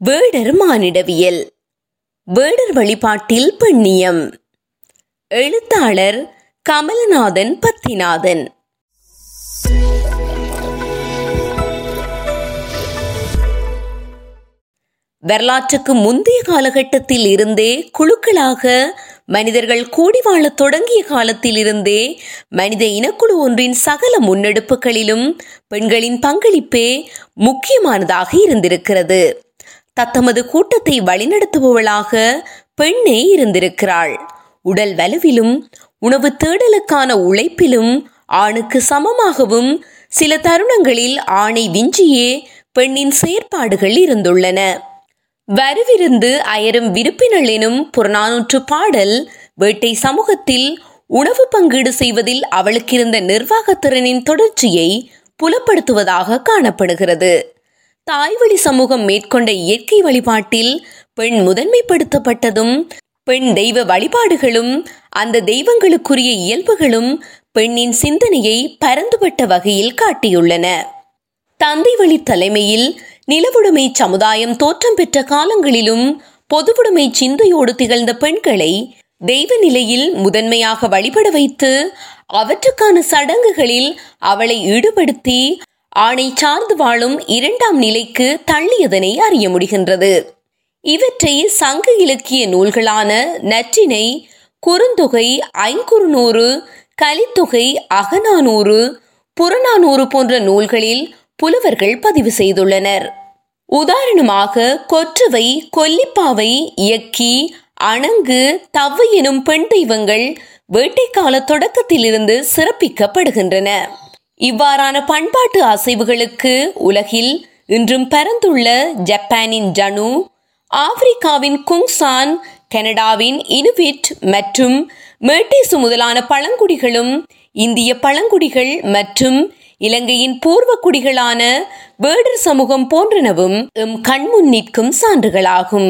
வேடர் மானிடவியல் வேடர் வழிபாட்டில் பெண்ணியம் எழுத்தாளர் கமலநாதன் பத்திநாதன் வரலாற்றுக்கு முந்தைய காலகட்டத்தில் இருந்தே குழுக்களாக மனிதர்கள் கூடி வாழத் தொடங்கிய காலத்தில் இருந்தே மனித இனக்குழு ஒன்றின் சகல முன்னெடுப்புகளிலும் பெண்களின் பங்களிப்பே முக்கியமானதாக இருந்திருக்கிறது தத்தமது கூட்டத்தை வழிநடத்துபவளாக பெண்ணே இருந்திருக்கிறாள் உடல் வலுவிலும் உணவு தேடலுக்கான உழைப்பிலும் ஆணுக்கு சமமாகவும் சில தருணங்களில் ஆணை விஞ்சியே பெண்ணின் செயற்பாடுகள் இருந்துள்ளன வருவிருந்து அயரும் விருப்பினள் எனும் புறநானூற்று பாடல் வேட்டை சமூகத்தில் உணவு பங்கீடு செய்வதில் அவளுக்கு இருந்த நிர்வாகத்திறனின் தொடர்ச்சியை புலப்படுத்துவதாக காணப்படுகிறது தாய்வழி சமூகம் மேற்கொண்ட இயற்கை வழிபாட்டில் பெண் முதன்மைப்படுத்தப்பட்டதும் பெண் தெய்வ வழிபாடுகளும் அந்த தெய்வங்களுக்குரிய இயல்புகளும் பெண்ணின் சிந்தனையை பரந்துபட்ட வகையில் காட்டியுள்ளன தந்தை வழி தலைமையில் நிலவுடைமை சமுதாயம் தோற்றம் பெற்ற காலங்களிலும் பொதுவுடைமை சிந்தையோடு திகழ்ந்த பெண்களை தெய்வ நிலையில் முதன்மையாக வழிபட வைத்து அவற்றுக்கான சடங்குகளில் அவளை ஈடுபடுத்தி ஆணை சார்ந்து வாழும் இரண்டாம் நிலைக்கு தள்ளியதனை அறிய முடிகின்றது இவற்றை சங்க இலக்கிய நூல்களான நற்றினை குறுந்தொகை ஐங்குறுநூறு கலித்தொகை அகநானூறு புறநானூறு போன்ற நூல்களில் புலவர்கள் பதிவு செய்துள்ளனர் உதாரணமாக கொற்றவை கொல்லிப்பாவை இயக்கி அணங்கு தவ்வை எனும் பெண் தெய்வங்கள் வேட்டைக்கால தொடக்கத்திலிருந்து சிறப்பிக்கப்படுகின்றன இவ்வாறான பண்பாட்டு அசைவுகளுக்கு உலகில் இன்றும் பரந்துள்ள ஜப்பானின் ஜனு ஆப்பிரிக்காவின் குங்சான் கனடாவின் இனுவிட் மற்றும் மேட்டேசு முதலான பழங்குடிகளும் இந்திய பழங்குடிகள் மற்றும் இலங்கையின் பூர்வ குடிகளான வேடர் சமூகம் போன்றனவும் எம் கண்முன் நிற்கும் சான்றுகளாகும்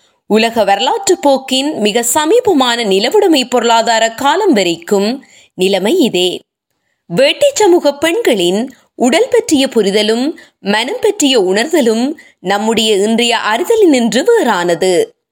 உலக வரலாற்று போக்கின் மிக சமீபமான நிலவுடைமை பொருளாதார காலம் வரைக்கும் நிலைமை இதே வேட்டை சமூக பெண்களின் உடல் பற்றிய புரிதலும் மனம் பற்றிய உணர்தலும் நம்முடைய இன்றைய அறிதலினின்று வேறானது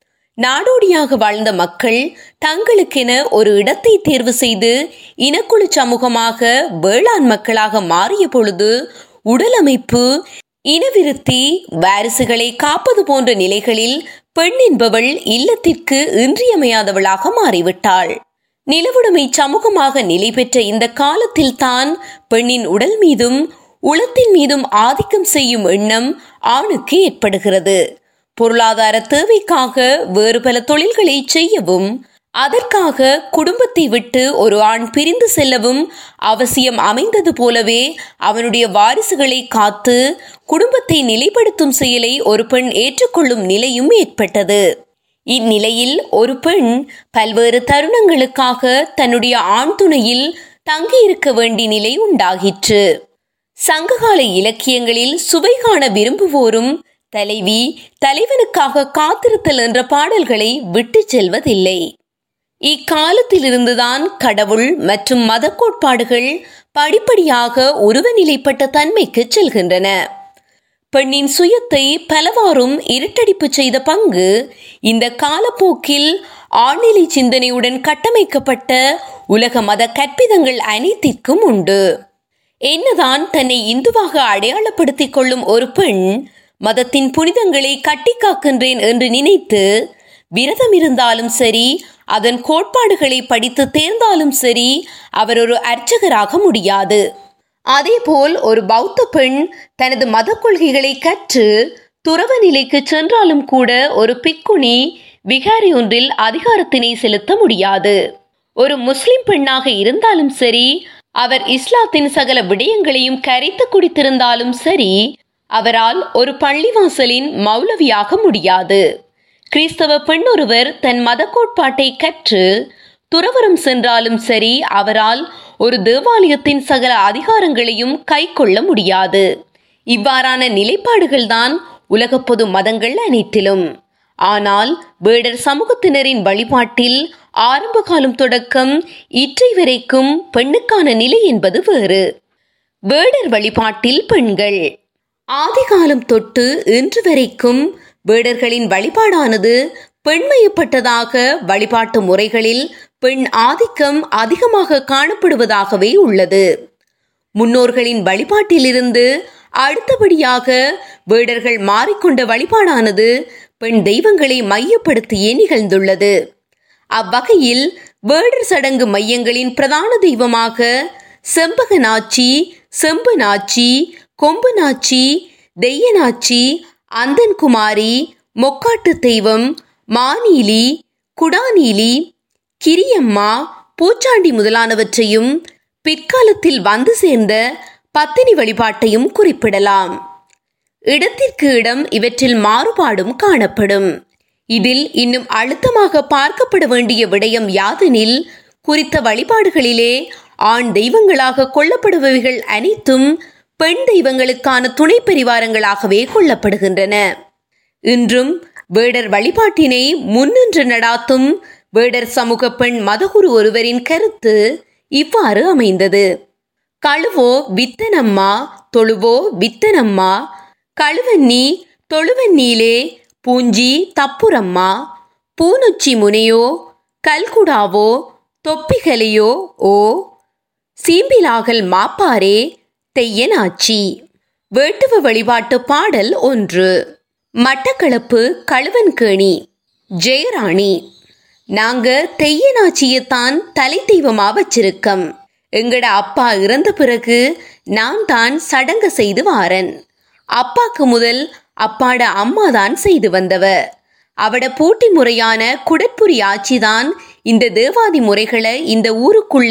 நாடோடியாக வாழ்ந்த மக்கள் தங்களுக்கென ஒரு இடத்தை தேர்வு செய்து இனக்குழு சமூகமாக வேளாண் மக்களாக மாறிய பொழுது உடல் அமைப்பு இனவிருத்தி வாரிசுகளை காப்பது போன்ற நிலைகளில் பெண் என்பவள் இல்லத்திற்கு இன்றியமையாதவளாக மாறிவிட்டாள் நிலவுடைமை சமூகமாக நிலை பெற்ற இந்த காலத்தில் தான் பெண்ணின் உடல் மீதும் உளத்தின் மீதும் ஆதிக்கம் செய்யும் எண்ணம் ஆணுக்கு ஏற்படுகிறது பொருளாதார தேவைக்காக வேறு பல தொழில்களை செய்யவும் அதற்காக குடும்பத்தை விட்டு ஒரு ஆண் பிரிந்து செல்லவும் அவசியம் அமைந்தது போலவே அவனுடைய வாரிசுகளை காத்து குடும்பத்தை நிலைப்படுத்தும் செயலை ஒரு பெண் ஏற்றுக்கொள்ளும் நிலையும் ஏற்பட்டது இந்நிலையில் ஒரு பெண் பல்வேறு தருணங்களுக்காக தன்னுடைய ஆண் துணையில் தங்கியிருக்க வேண்டிய நிலை உண்டாகிற்று சங்ககால இலக்கியங்களில் சுவை காண விரும்புவோரும் தலைவி தலைவனுக்காக காத்திருத்தல் என்ற பாடல்களை விட்டு செல்வதில்லை இக்காலத்திலிருந்துதான் கடவுள் மற்றும் மத கோட்பாடுகள் படிப்படியாக உருவநிலைப்பட்ட தன்மைக்கு செல்கின்றன பெண்ணின் சுயத்தை பலவாறும் இருட்டடிப்பு செய்த பங்கு இந்த காலப்போக்கில் ஆழ்நிலை சிந்தனையுடன் கட்டமைக்கப்பட்ட உலக மத கற்பிதங்கள் அனைத்திற்கும் உண்டு என்னதான் தன்னை இந்துவாக அடையாளப்படுத்திக் கொள்ளும் ஒரு பெண் மதத்தின் புனிதங்களை கட்டி காக்கின்றேன் என்று நினைத்து விரதம் இருந்தாலும் சரி அதன் கோட்பாடுகளை படித்து தேர்ந்தாலும் சரி அவர் ஒரு அர்ச்சகராக முடியாது அதேபோல் ஒரு பௌத்த பெண் தனது மத கொள்கைகளை கற்று துறவ நிலைக்கு சென்றாலும் கூட ஒரு பிக்குனி விகாரி ஒன்றில் அதிகாரத்தினை செலுத்த முடியாது ஒரு முஸ்லிம் பெண்ணாக இருந்தாலும் சரி அவர் இஸ்லாத்தின் சகல விடயங்களையும் கரைத்து குடித்திருந்தாலும் சரி அவரால் ஒரு பள்ளிவாசலின் மௌலவியாக முடியாது கிறிஸ்தவ பெண்ணொருவர் தன் மத கோட்பாட்டை கற்று துறவரம் சென்றாலும் சரி அவரால் ஒரு தேவாலயத்தின் சகல அதிகாரங்களையும் கை கொள்ள முடியாது இவ்வாறான நிலைப்பாடுகள்தான் உலக பொது மதங்கள் அனைத்திலும் ஆனால் வேடர் சமூகத்தினரின் வழிபாட்டில் ஆரம்ப காலம் தொடக்கம் இற்றை வரைக்கும் பெண்ணுக்கான நிலை என்பது வேறு வேடர் வழிபாட்டில் பெண்கள் ஆதிகாலம் தொட்டு இன்று வரைக்கும் வேடர்களின் வழிபாடானது பெண்மயப்பட்டதாக வழிபாட்டு முறைகளில் பெண் ஆதிக்கம் அதிகமாக காணப்படுவதாகவே உள்ளது முன்னோர்களின் வழிபாட்டிலிருந்து அடுத்தபடியாக வேடர்கள் மாறிக்கொண்ட வழிபாடானது பெண் தெய்வங்களை மையப்படுத்தியே நிகழ்ந்துள்ளது அவ்வகையில் வேடர் சடங்கு மையங்களின் பிரதான தெய்வமாக செம்பக நாச்சி செம்பு நாச்சி கொம்பு நாச்சி தெய்யநாச்சி அந்தன்குமாரி மொக்காட்டு தெய்வம் மானீலி குடாநீலி கிரியம்மா பூச்சாண்டி முதலானவற்றையும் பிற்காலத்தில் வந்து சேர்ந்த பத்தினி வழிபாட்டையும் குறிப்பிடலாம் இடத்திற்கு இடம் இவற்றில் மாறுபாடும் காணப்படும் இதில் இன்னும் அழுத்தமாக பார்க்கப்பட வேண்டிய விடயம் யாதெனில் குறித்த வழிபாடுகளிலே ஆண் தெய்வங்களாக கொள்ளப்படுபவைகள் அனைத்தும் பெண் தெய்வங்களுக்கான துணை பரிவாரங்களாகவே கொள்ளப்படுகின்றன இன்றும் வேடர் வழிபாட்டினை முன்னின்று நடாத்தும் வேடர் சமூக பெண் மதகுரு ஒருவரின் கருத்து இவ்வாறு அமைந்தது கழுவோ வித்தனம்மா தொழுவோ வித்தனம்மா கழுவன்னி தொழுவன்னீலே பூஞ்சி தப்புரம்மா பூனொச்சி முனையோ கல்குடாவோ தொப்பிகளையோ ஓ சீம்பிலாகல் மாப்பாரே தெய்யனாச்சி வேட்டுவ வழிபாட்டு பாடல் ஒன்று மட்டக்களப்பு கழுவன்கேணி ஜெயராணி நாங்க தெய்யனாச்சியத்தான் தலை தெய்வமா வச்சிருக்கம் எங்கட அப்பா இறந்த பிறகு நான் தான் சடங்க செய்து வாரன் அப்பாக்கு முதல் அப்பாட அம்மா தான் செய்து வந்தவ அவட போட்டி முறையான குடற்புரி ஆட்சிதான் இந்த தேவாதி முறைகளை இந்த ஊருக்குள்ள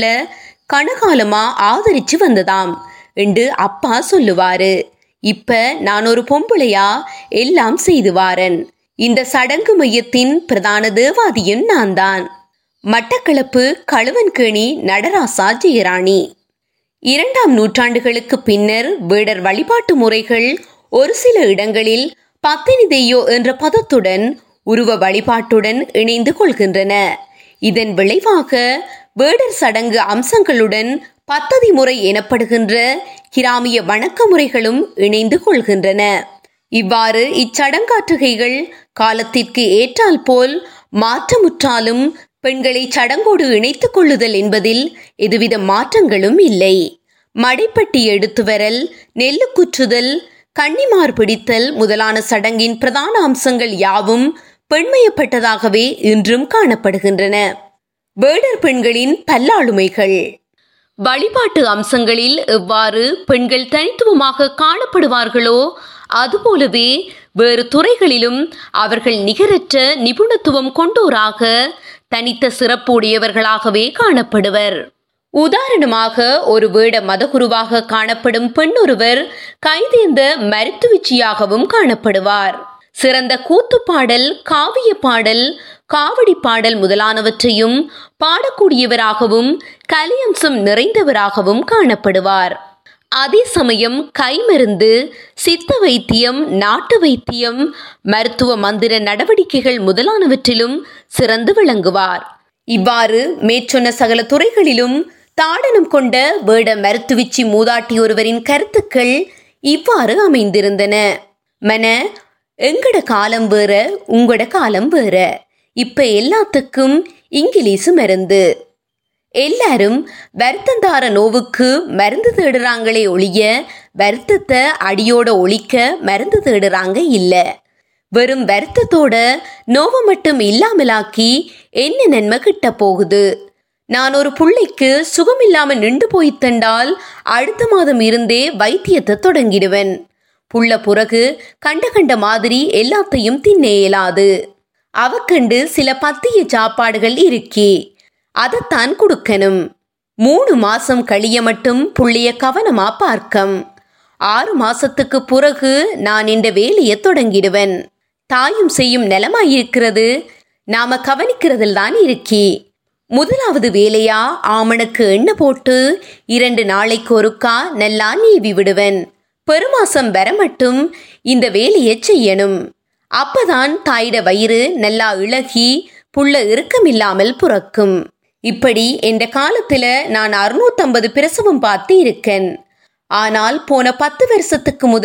கனகாலமா ஆதரிச்சு வந்ததாம் என்று அப்பா சொல்லுவாரு இப்ப நான் ஒரு பொம்பளையா எல்லாம் செய்து வாரன் இந்த சடங்கு மையத்தின் பிரதான தேவாதியும் நான் தான் மட்டக்களப்பு களுவன்கேணி நடராசா ஜெயராணி இரண்டாம் நூற்றாண்டுகளுக்கு பின்னர் வேடர் வழிபாட்டு முறைகள் ஒரு சில இடங்களில் பத்தினி தெய்யோ என்ற பதத்துடன் உருவ வழிபாட்டுடன் இணைந்து கொள்கின்றன இதன் விளைவாக வேடர் சடங்கு அம்சங்களுடன் பத்ததி முறை எனப்படுகின்ற கிராமிய வணக்க முறைகளும் இணைந்து கொள்கின்றன இவ்வாறு இச்சடங்காற்றுகைகள் காலத்திற்கு ஏற்றால் போல் மாற்றமுற்றாலும் பெண்களை சடங்கோடு இணைத்துக் கொள்ளுதல் என்பதில் எதுவித மாற்றங்களும் இல்லை மடைப்பட்டி எடுத்து வரல் நெல்லு குற்றுதல் கன்னிமார் பிடித்தல் முதலான சடங்கின் பிரதான அம்சங்கள் யாவும் பெண்மயப்பட்டதாகவே இன்றும் காணப்படுகின்றன வேடர் பெண்களின் பல்லாளுமைகள் வழிபாட்டு அம்சங்களில் எவ்வாறு பெண்கள் தனித்துவமாக காணப்படுவார்களோ அதுபோலவே வேறு துறைகளிலும் அவர்கள் நிகரற்ற நிபுணத்துவம் கொண்டோராக தனித்த சிறப்பு உடையவர்களாகவே காணப்படுவர் உதாரணமாக ஒரு வேட மதகுருவாக காணப்படும் பெண்ணொருவர் கைதேர்ந்த மருத்துவச்சியாகவும் காணப்படுவார் சிறந்த கூத்துப்பாடல் காவிய பாடல் காவடி பாடல் முதலானவற்றையும் பாடக்கூடியவராகவும் கலியம்சம் நிறைந்தவராகவும் காணப்படுவார் அதே சமயம் கைமருந்து சித்த வைத்தியம் நாட்டு வைத்தியம் மருத்துவ மந்திர நடவடிக்கைகள் முதலானவற்றிலும் சிறந்து விளங்குவார் இவ்வாறு மேற்சொன்ன சகல துறைகளிலும் தாடனம் கொண்ட வேட மருத்துவச்சி மூதாட்டி ஒருவரின் கருத்துக்கள் இவ்வாறு அமைந்திருந்தன மன எங்கட காலம் வேற உங்களோட காலம் வேற இப்ப எல்லாத்துக்கும் இங்கிலீஷு மருந்து எல்லாரும் வருத்தந்தார நோவுக்கு மருந்து தேடுறாங்களே ஒழிய வருத்தத்தை அடியோட ஒழிக்க மருந்து தேடுறாங்க இல்ல வெறும் வருத்தத்தோட நோவை மட்டும் இல்லாமலாக்கி என்ன நன்மை கிட்ட போகுது நான் ஒரு புள்ளைக்கு சுகமில்லாம நின்று போய்த்தண்டால் அடுத்த மாதம் இருந்தே வைத்தியத்தை தொடங்கிடுவேன் புள்ள பிறகு கண்ட கண்ட மாதிரி எல்லாத்தையும் தின்ன இயலாது அவக்கண்டு சில பத்திய சாப்பாடுகள் இருக்கே அதைத்தான் கொடுக்கணும் மூணு மாசம் கழிய மட்டும் புள்ளிய கவனமா பார்க்கம் ஆறு மாசத்துக்கு பிறகு நான் இந்த வேலையை தொடங்கிடுவேன் தாயும் செய்யும் நிலமாயிருக்கிறது நாம கவனிக்கிறதில் தான் இருக்கி முதலாவது வேலையா ஆமணக்கு எண்ணெய் போட்டு இரண்டு நாளைக்கு ஒருக்கா நல்லா நீவி விடுவேன் பெருமாசம் வர மட்டும் இந்த வேலையை செய்யணும் அப்பதான் தாயிட வயிறு நல்லா இழகி புள்ள இறுக்கமில்லாமல் புறக்கும் இப்படி என்ற காலத்துல நான் அறுநூத்தம்பது பிரசவம் பார்த்து இருக்கேன் ஆனால் போன பத்து வருஷத்துக்கு முதல்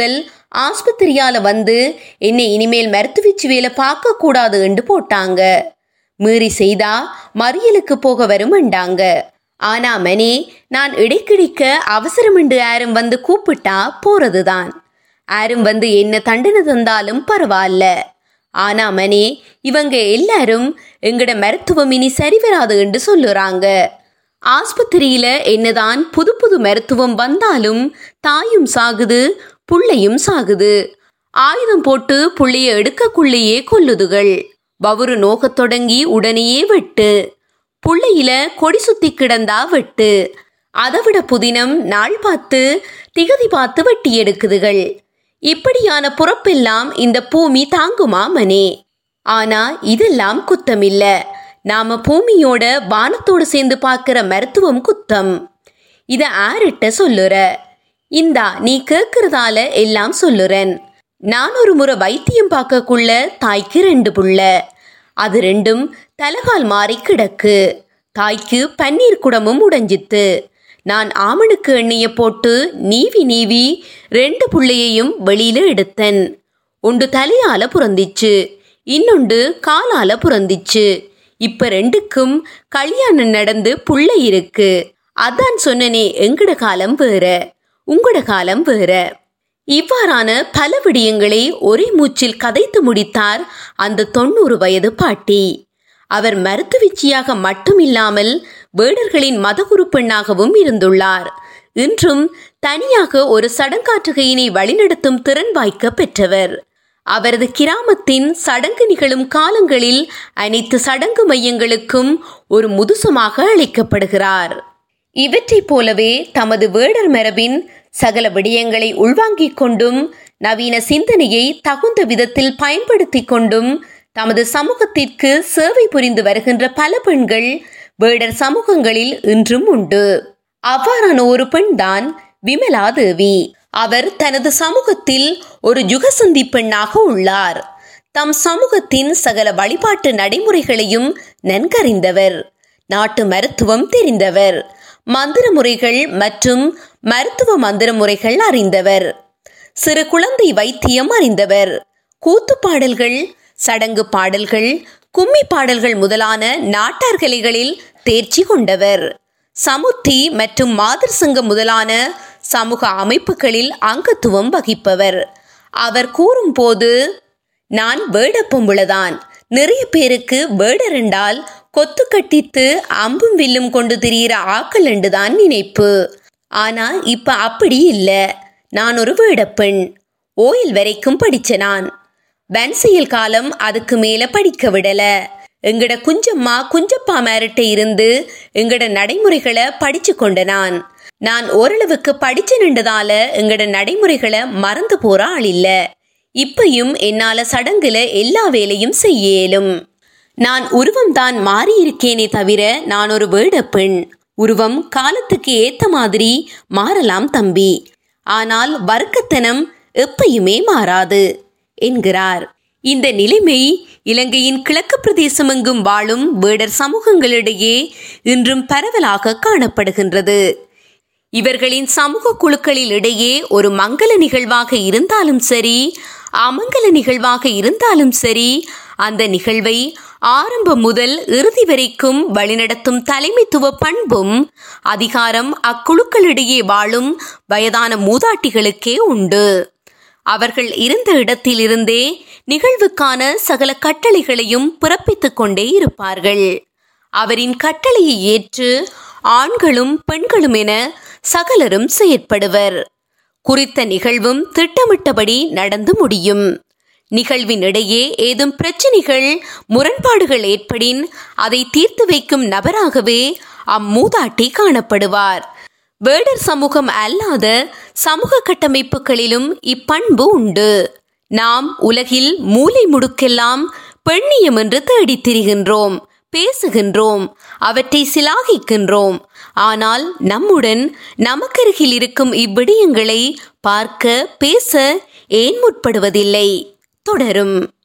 ஆஸ்பத்திரியால வந்து என்னை இனிமேல் மருத்துவச்சு வேலை பார்க்க கூடாது என்று போட்டாங்க மீறி செய்தா மறியலுக்கு போக வருமெண்டாங்க ஆனா மனே நான் இடைக்கிடிக்க அவசரம் என்று யாரும் வந்து கூப்பிட்டா போறதுதான் யாரும் வந்து என்ன தண்டனை தந்தாலும் பரவாயில்ல ஆனா மனே இவங்க எல்லாரும் எங்கட மருத்துவம் இனி சரி வராது என்று சொல்லுறாங்க ஆஸ்பத்திரியில என்னதான் புது புது மருத்துவம் வந்தாலும் தாயும் சாகுது புள்ளையும் சாகுது ஆயுதம் போட்டு புள்ளைய எடுக்கக்குள்ளேயே கொல்லுதுகள் வவுறு நோகத் தொடங்கி உடனேயே வெட்டு புள்ளையில கொடி சுத்தி கிடந்தா வெட்டு அதைவிட புதினம் நாள் பார்த்து திகதி பார்த்து வெட்டி எடுக்குதுகள் இப்படியான புறப்பெல்லாம் இந்த பூமி தாங்குமா மனே ஆனா இதெல்லாம் குத்தமில்ல நாம பூமியோட வானத்தோடு சேர்ந்து பார்க்கிற மருத்துவம் குத்தம் இத ஆரிட்ட சொல்லுற இந்தா நீ கேட்கறதால எல்லாம் சொல்லுறேன் நான் ஒரு முறை வைத்தியம் பார்க்கக்குள்ள தாய்க்கு ரெண்டு புள்ள அது ரெண்டும் தலகால் மாறி கிடக்கு தாய்க்கு பன்னீர் குடமும் உடைஞ்சித்து நான் ஆமணுக்கு எண்ணெய போட்டு நீவி நீவி ரெண்டு புள்ளையையும் வெளியில எடுத்தேன் ஒன்று தலையால புறந்திச்சு இன்னொன்று காலால புறந்திச்சு இப்ப ரெண்டுக்கும் கல்யாணம் நடந்து புள்ள இருக்கு அதான் சொன்னனே எங்கட காலம் வேற உங்கட காலம் வேற இவ்வாறான பல விடயங்களை ஒரே மூச்சில் கதைத்து முடித்தார் அந்த தொண்ணூறு வயது பாட்டி அவர் மருத்துவச்சியாக மட்டுமில்லாமல் வேடர்களின் மதகுரு பெண்ணாகவும் இருந்துள்ளார் இன்றும் தனியாக ஒரு சடங்காற்றுகையினை வழிநடத்தும் திறன் வாய்க்க பெற்றவர் அவரது கிராமத்தின் சடங்கு நிகழும் காலங்களில் அனைத்து சடங்கு மையங்களுக்கும் ஒரு முதுசமாக அழைக்கப்படுகிறார் இவற்றைப் போலவே தமது வேடர் மரபின் சகல விடயங்களை உள்வாங்கிக் கொண்டும் நவீன சிந்தனையை தகுந்த விதத்தில் பயன்படுத்திக் கொண்டும் தமது சமூகத்திற்கு சேவை புரிந்து வருகின்ற பல பெண்கள் வேடர் சமூகங்களில் இன்றும் உண்டு அவ்வாறான ஒரு பெண்தான் விமலா தேவி அவர் தனது சமூகத்தில் ஒரு யுகசந்தி பெண்ணாக உள்ளார் தம் சமூகத்தின் சகல வழிபாட்டு நடைமுறைகளையும் நன்கறிந்தவர் நாட்டு மருத்துவம் தெரிந்தவர் மந்திர முறைகள் மற்றும் மருத்துவ மந்திர முறைகள் அறிந்தவர் சிறு குழந்தை வைத்தியம் அறிந்தவர் கூத்து பாடல்கள் சடங்கு பாடல்கள் கும்மி பாடல்கள் முதலான நாட்டார்கலைகளில் தேர்ச்சி கொண்டவர் சமுத்தி மற்றும் மாதர் சங்கம் முதலான சமூக அமைப்புகளில் அங்கத்துவம் வகிப்பவர் அவர் கூறும்போது நான் வேடப்பொம்புளதான் நிறைய பேருக்கு வேடர் என்றால் கொத்து கட்டித்து அம்பும் வில்லும் கொண்டு திரியிற ஆக்கள் என்றுதான் நினைப்பு ஆனா இப்ப அப்படி இல்ல நான் ஒரு வேடப்பெண் ஓயில் வரைக்கும் படிச்ச நான் வன்செயல் காலம் அதுக்கு மேல படிக்க விடல எங்கட குஞ்சம்மா குஞ்சப்பா மேரிட்ட இருந்து எங்கட நடைமுறைகளை படிச்சு கொண்ட நான் நான் ஓரளவுக்கு படிச்சு நின்றதால எங்கட நடைமுறைகளை மறந்து போற ஆள் இல்ல இப்பையும் என்னால சடங்குல எல்லா வேலையும் செய்யலும் நான் உருவம் தான் மாறி இருக்கேனே தவிர நான் ஒரு வேடப்பெண் உருவம் காலத்துக்கு ஏத்த மாதிரி மாறலாம் தம்பி ஆனால் வர்க்கத்தனம் எப்பயுமே மாறாது என்கிறார் இந்த நிலைமை இலங்கையின் கிழக்கு பிரதேசமெங்கும் வாழும் வேடர் சமூகங்களிடையே இன்றும் பரவலாக காணப்படுகின்றது இவர்களின் சமூக குழுக்களில் இடையே ஒரு மங்கள நிகழ்வாக இருந்தாலும் சரி அமங்கல நிகழ்வாக இருந்தாலும் சரி அந்த நிகழ்வை ஆரம்பம் முதல் இறுதி வரைக்கும் வழிநடத்தும் தலைமைத்துவ பண்பும் அதிகாரம் அக்குழுக்களிடையே வாழும் வயதான மூதாட்டிகளுக்கே உண்டு அவர்கள் இருந்த இடத்திலிருந்தே நிகழ்வுக்கான சகல கட்டளைகளையும் பிறப்பித்துக் கொண்டே இருப்பார்கள் அவரின் கட்டளையை ஏற்று ஆண்களும் பெண்களும் என சகலரும் செயற்படுவர் குறித்த நிகழ்வும் திட்டமிட்டபடி நடந்து முடியும் நிகழ்வின் இடையே ஏதும் பிரச்சனைகள் முரண்பாடுகள் ஏற்படின் அதை தீர்த்து வைக்கும் நபராகவே அம்மூதாட்டி காணப்படுவார் வேடர் சமூகம் அல்லாத சமூக கட்டமைப்புகளிலும் இப்பண்பு உண்டு நாம் உலகில் மூலை முடுக்கெல்லாம் பெண்ணியம் என்று தேடித் திரிகின்றோம் பேசுகின்றோம் அவற்றை சிலாகிக்கின்றோம் ஆனால் நம்முடன் நமக்கருகில் இருக்கும் இவ்விடயங்களை பார்க்க பேச ஏன் முற்படுவதில்லை தொடரும்